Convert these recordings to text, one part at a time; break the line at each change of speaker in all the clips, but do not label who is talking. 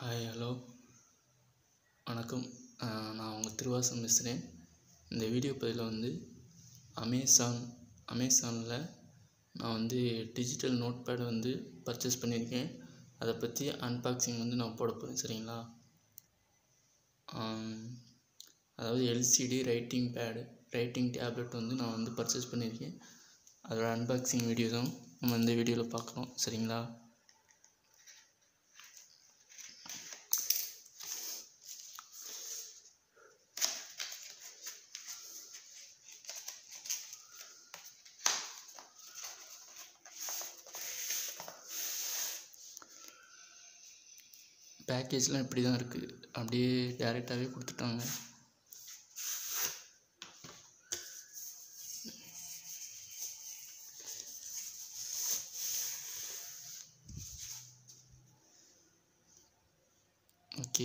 hi hello வணக்கம் நான் உங்கள் திருவாசம் பேசுகிறேன் இந்த வீடியோ பதிவில் வந்து அமேசான் அமேசானில் நான் வந்து டிஜிட்டல் நோட் பேட் வந்து பர்ச்சேஸ் பண்ணியிருக்கேன் அதை பற்றி அன்பாக்சிங் வந்து நான் போட போகிறேன் சரிங்களா அதாவது LCD writing pad writing tablet வந்து நான் வந்து பர்ச்சேஸ் பண்ணியிருக்கேன் அதோட அன்பாக்சிங் வீடியோ தான் நம்ம இந்த வீடியோவில் பார்க்குறோம் சரிங்களா பேக்கேஜ்லாம் இப்படி தான் இருக்குது அப்படியே டேரெக்டாகவே கொடுத்துட்டாங்க ஓகே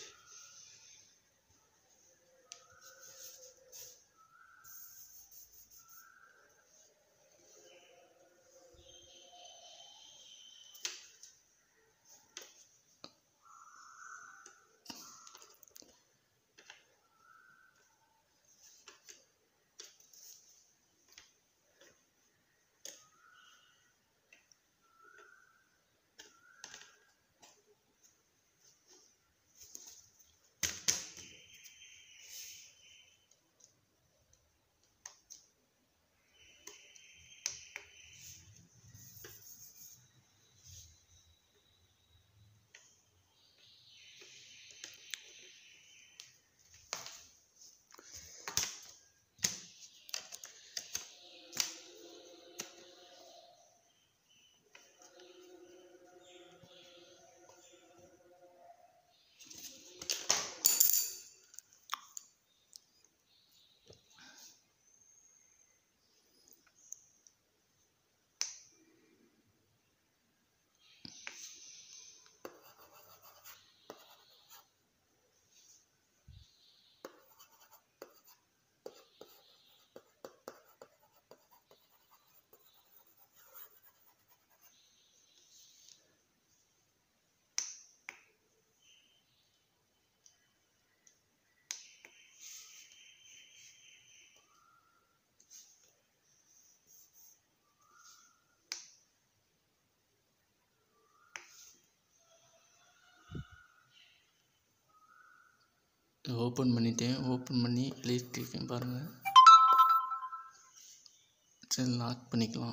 ஓப்பன் பண்ணிட்டேன் ஓப்பன் பண்ணி எழுதிட்டுருக்கேன் பாருங்கள் சரி லாக் பண்ணிக்கலாம்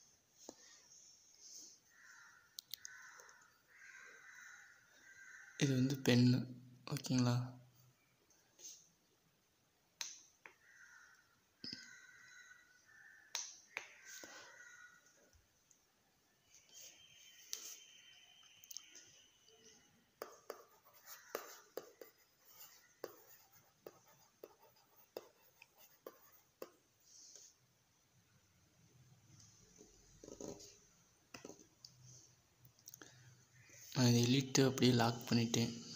இது வந்து பென்னு ஓகேங்களா நான் இதை எலிட்டு அப்படியே லாக் பண்ணிட்டேன்